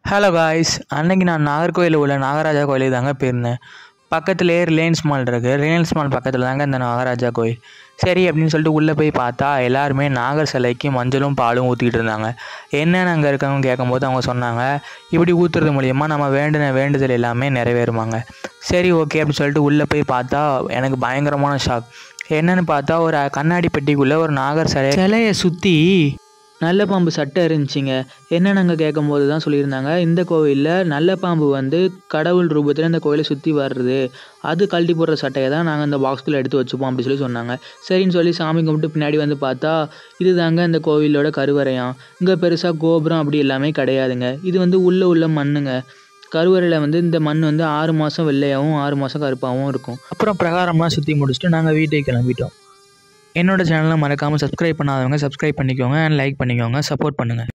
hello guys அன்னைக்கு நான் நாகர்கோயில் உள்ள நாகராஜா கோயிலுக்கு தாங்க போயிருந்தேன் பக்கத்துலேயே ரிலையன்ஸ் மால் இருக்குது ரிலையன்ஸ் மால் பக்கத்தில் தாங்க இந்த நாகராஜா கோயில் சரி அப்படின்னு சொல்லிட்டு உள்ளே போய் பார்த்தா எல்லாருமே நாகர் சிலைக்கு மஞ்சளும் பாலும் ஊற்றிக்கிட்டு இருந்தாங்க என்னென்னு அங்கே இருக்கவங்க கேட்கும்போது அவங்க சொன்னாங்க இப்படி ஊற்றுறது மூலியமா நம்ம வேண்டின வேண்டுதல் எல்லாமே நிறைவேறுமாங்க சரி ஓகே அப்படின்னு சொல்லிட்டு உள்ளே போய் பார்த்தா எனக்கு பயங்கரமான ஷாக் என்னன்னு பார்த்தா ஒரு கண்ணாடி பெட்டிக்குள்ளே ஒரு நாகர் சிலை சிலையை சுற்றி நல்ல பாம்பு சட்டை இருந்துச்சுங்க என்னன்னு அங்கே கேட்கும்போது தான் சொல்லியிருந்தாங்க இந்த கோவிலில் நல்ல பாம்பு வந்து கடவுள் ரூபத்தில் இந்த கோயிலை சுற்றி வர்றது அது கழட்டி போடுற சட்டையை தான் நாங்கள் இந்த பாக்ஸ்குள்ளே எடுத்து வச்சுப்போம் அப்படி சொல்லி சொன்னாங்க சரின்னு சொல்லி சாமி கும்பிட்டு பின்னாடி வந்து பார்த்தா இது தாங்க இந்த கோவிலோட கருவறையாம் இங்கே பெருசாக கோபுரம் அப்படி எல்லாமே கிடையாதுங்க இது வந்து உள்ள உள்ள மண்ணுங்க கருவறையில் வந்து இந்த மண் வந்து ஆறு மாதம் வெள்ளையாகவும் ஆறு மாதம் கருப்பாகவும் இருக்கும் அப்புறம் பிரகாரம்லாம் சுற்றி முடிச்சுட்டு நாங்கள் வீட்டுக்கு கிளம்பிட்டோம் என்னோட சேனலை மறக்காமல் சப்ஸ்கிரைப் பண்ணாதவங்க சப்ஸ்கிரைப் பண்ணிக்கோங்க அண்ட் லைக் பண்ணிக்கோங்க சப்போர்ட் பண்ணுங்கள்